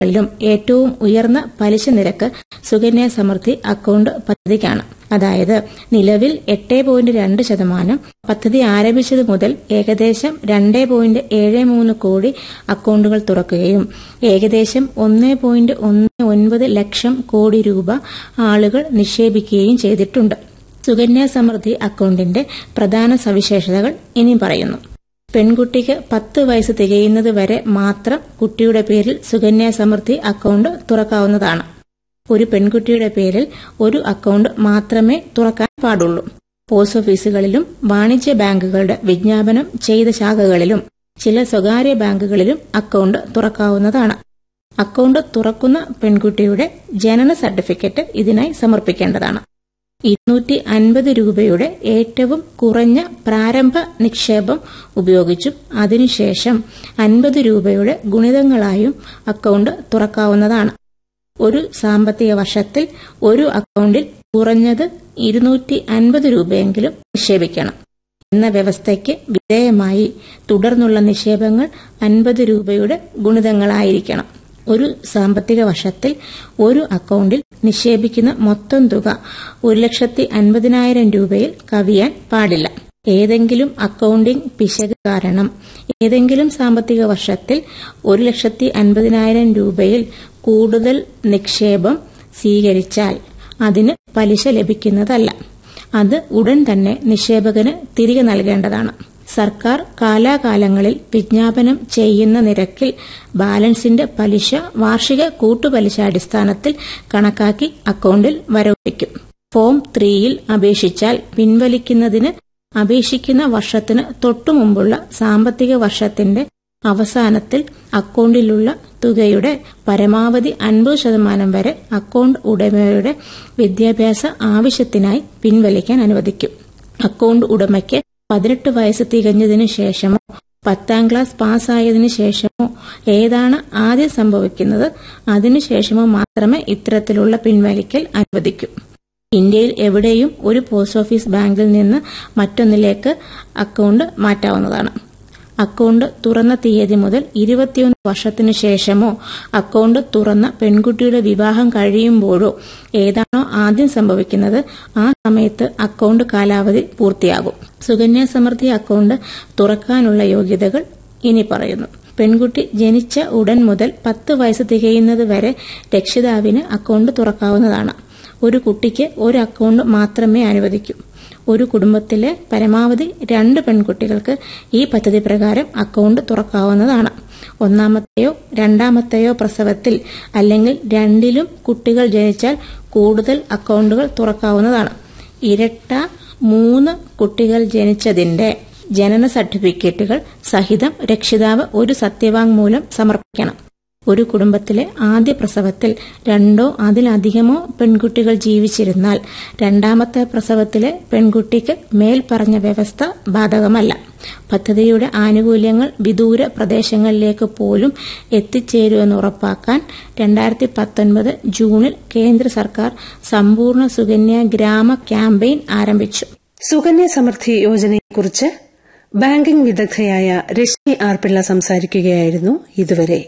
പദ്ധതികളിലും ഏറ്റവും ഉയർന്ന പലിശ നിരക്ക് സുകന്യ സമൃദ്ധി അക്കൌണ്ട് പദ്ധതിക്കാണ് അതായത് നിലവിൽ എട്ട് പോയിന്റ് രണ്ട് ശതമാനം പദ്ധതി ആരംഭിച്ചത് മുതൽ ഏകദേശം രണ്ട് പോയിന്റ് ഏഴ് മൂന്ന് കോടി അക്കൌണ്ടുകൾ തുറക്കുകയും ഏകദേശം ഒന്ന് പോയിന്റ് ഒന്ന് ഒൻപത് ലക്ഷം കോടി രൂപ ആളുകൾ നിക്ഷേപിക്കുകയും ചെയ്തിട്ടുണ്ട് സുകന്യ സമൃദ്ധി അക്കൌണ്ടിന്റെ പ്രധാന സവിശേഷതകൾ ഇനി പറയുന്നു പെൺകുട്ടിക്ക് പത്ത് വയസ്സ് തികയുന്നത് വരെ മാത്രം കുട്ടിയുടെ പേരിൽ സുകന്യ സമൃദ്ധി അക്കൌണ്ട് തുറക്കാവുന്നതാണ് ഒരു പെൺകുട്ടിയുടെ പേരിൽ ഒരു അക്കൌണ്ട് മാത്രമേ തുറക്കാൻ പാടുള്ളൂ പോസ്റ്റ് ഓഫീസുകളിലും വാണിജ്യ ബാങ്കുകളുടെ വിജ്ഞാപനം ചെയ്ത ശാഖകളിലും ചില സ്വകാര്യ ബാങ്കുകളിലും അക്കൌണ്ട് തുറക്കാവുന്നതാണ് അക്കൌണ്ട് തുറക്കുന്ന പെൺകുട്ടിയുടെ ജനന സർട്ടിഫിക്കറ്റ് ഇതിനായി സമർപ്പിക്കേണ്ടതാണ് ഇരുന്നൂറ്റി അൻപത് രൂപയുടെ ഏറ്റവും കുറഞ്ഞ പ്രാരംഭ നിക്ഷേപം ഉപയോഗിച്ചും അതിനുശേഷം അൻപത് രൂപയുടെ ഗുണിതങ്ങളായും അക്കൌണ്ട് തുറക്കാവുന്നതാണ് ഒരു സാമ്പത്തിക വർഷത്തിൽ ഒരു അക്കൌണ്ടിൽ കുറഞ്ഞത് ഇരുന്നൂറ്റി അൻപത് രൂപയെങ്കിലും നിക്ഷേപിക്കണം എന്ന വ്യവസ്ഥയ്ക്ക് വിധേയമായി തുടർന്നുള്ള നിക്ഷേപങ്ങൾ അൻപത് രൂപയുടെ ഗുണിതങ്ങളായിരിക്കണം ഒരു സാമ്പത്തിക വർഷത്തിൽ ഒരു അക്കൌണ്ടിൽ നിക്ഷേപിക്കുന്ന മൊത്തം തുക ഒരു ലക്ഷത്തി അൻപതിനായിരം രൂപയിൽ കവിയാൻ പാടില്ല ഏതെങ്കിലും അക്കൌണ്ടിംഗ് പിശക് കാരണം ഏതെങ്കിലും സാമ്പത്തിക വർഷത്തിൽ ഒരു ലക്ഷത്തി അൻപതിനായിരം രൂപയിൽ കൂടുതൽ നിക്ഷേപം സ്വീകരിച്ചാൽ അതിന് പലിശ ലഭിക്കുന്നതല്ല അത് ഉടൻ തന്നെ നിക്ഷേപകന് തിരികെ നൽകേണ്ടതാണ് സർക്കാർ കാലാകാലങ്ങളിൽ വിജ്ഞാപനം ചെയ്യുന്ന നിരക്കിൽ ബാലൻസിന്റെ പലിശ വാർഷിക കൂട്ടുപലിശ അടിസ്ഥാനത്തിൽ കണക്കാക്കി അക്കൌണ്ടിൽ വരവയ്ക്കും ഫോം ത്രീയിൽ അപേക്ഷിച്ചാൽ പിൻവലിക്കുന്നതിന് അപേക്ഷിക്കുന്ന വർഷത്തിന് തൊട്ടുമുമ്പുള്ള സാമ്പത്തിക വർഷത്തിന്റെ അവസാനത്തിൽ അക്കൌണ്ടിലുള്ള തുകയുടെ പരമാവധി അൻപത് ശതമാനം വരെ അക്കൌണ്ട് ഉടമയുടെ വിദ്യാഭ്യാസ ആവശ്യത്തിനായി പിൻവലിക്കാൻ അനുവദിക്കും അക്കൌണ്ട് ഉടമയ്ക്ക് പതിനെട്ട് വയസ്സ് തികഞ്ഞതിനു ശേഷമോ പത്താം ക്ലാസ് പാസ്സായതിനു ശേഷമോ ഏതാണ് ആദ്യം സംഭവിക്കുന്നത് അതിനുശേഷമോ മാത്രമേ ഇത്തരത്തിലുള്ള പിൻവലിക്കൽ അനുവദിക്കൂ ഇന്ത്യയിൽ എവിടെയും ഒരു പോസ്റ്റ് ഓഫീസ് ബാങ്കിൽ നിന്ന് മറ്റൊന്നിലേക്ക് അക്കൌണ്ട് മാറ്റാവുന്നതാണ് അക്കൌണ്ട് തുറന്ന തീയതി മുതൽ ഇരുപത്തിയൊന്ന് വർഷത്തിനു ശേഷമോ അക്കൌണ്ട് തുറന്ന പെൺകുട്ടിയുടെ വിവാഹം കഴിയുമ്പോഴോ ഏതാണോ ആദ്യം സംഭവിക്കുന്നത് ആ സമയത്ത് അക്കൌണ്ട് കാലാവധി പൂർത്തിയാകും സുകന്യ സമൃദ്ധി അക്കൌണ്ട് തുറക്കാനുള്ള യോഗ്യതകൾ ഇനി പറയുന്നു പെൺകുട്ടി ജനിച്ച ഉടൻ മുതൽ പത്ത് വയസ്സ് തികയുന്നത് വരെ രക്ഷിതാവിന് അക്കൌണ്ട് തുറക്കാവുന്നതാണ് ഒരു കുട്ടിക്ക് ഒരു അക്കൌണ്ട് മാത്രമേ അനുവദിക്കൂ ഒരു കുടുംബത്തിലെ പരമാവധി രണ്ട് പെൺകുട്ടികൾക്ക് ഈ പദ്ധതി പ്രകാരം അക്കൌണ്ട് തുറക്കാവുന്നതാണ് ഒന്നാമത്തെയോ രണ്ടാമത്തെയോ പ്രസവത്തിൽ അല്ലെങ്കിൽ രണ്ടിലും കുട്ടികൾ ജനിച്ചാൽ കൂടുതൽ അക്കൌണ്ടുകൾ തുറക്കാവുന്നതാണ് ഇരട്ട മൂന്ന് കുട്ടികൾ ജനിച്ചതിന്റെ ജനന സർട്ടിഫിക്കറ്റുകൾ സഹിതം രക്ഷിതാവ് ഒരു സത്യവാങ്മൂലം സമർപ്പിക്കണം ഒരു കുടുംബത്തിലെ ആദ്യ പ്രസവത്തിൽ രണ്ടോ അതിലധികമോ പെൺകുട്ടികൾ ജീവിച്ചിരുന്നാൽ രണ്ടാമത്തെ പ്രസവത്തിലെ പെൺകുട്ടിക്ക് മേൽ പറഞ്ഞ വ്യവസ്ഥ ബാധകമല്ല പദ്ധതിയുടെ ആനുകൂല്യങ്ങൾ വിദൂര പ്രദേശങ്ങളിലേക്ക് പോലും എത്തിച്ചേരുമെന്ന് ഉറപ്പാക്കാൻ രണ്ടായിരത്തി പത്തൊൻപത് ജൂണിൽ കേന്ദ്ര സർക്കാർ സമ്പൂർണ്ണ സുകന്യ ഗ്രാമ ക്യാമ്പയിൻ ആരംഭിച്ചു സുകന്യ സമൃദ്ധി യോജനയെക്കുറിച്ച് ബാങ്കിംഗ് വിദഗ്ധയായ രശ്മി ആർ പിള്ള സംസാരിക്കുകയായിരുന്നു ഇതുവരെ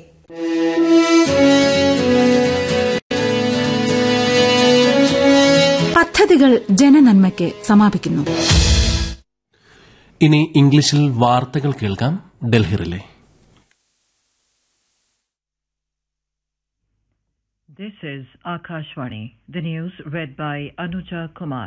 പദ്ധതികൾ ജനനന്മയ്ക്ക് സമാപിക്കുന്നു ഇനി ഇംഗ്ലീഷിൽ വാർത്തകൾ കേൾക്കാം ഡൽഹിറിലെ This is Akashvani. The news read by Anuja Kumar.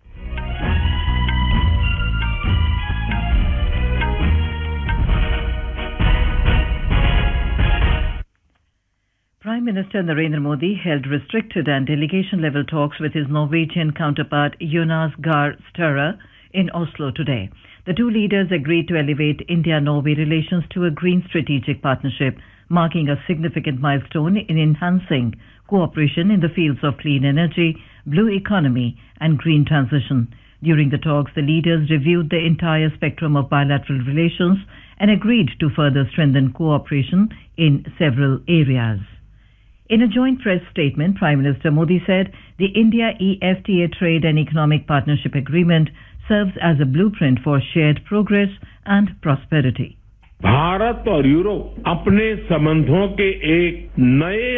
Prime Minister Narendra Modi held restricted and delegation level talks with his Norwegian counterpart Jonas Gahr Støre in Oslo today. The two leaders agreed to elevate India Norway relations to a green strategic partnership, marking a significant milestone in enhancing cooperation in the fields of clean energy, blue economy, and green transition. During the talks, the leaders reviewed the entire spectrum of bilateral relations and agreed to further strengthen cooperation in several areas. In a joint press statement, Prime Minister Modi said the India EFTA Trade and Economic Partnership Agreement serves as a blueprint for shared progress and prosperity. Bharat और Europe अपने संबंधों के एक नए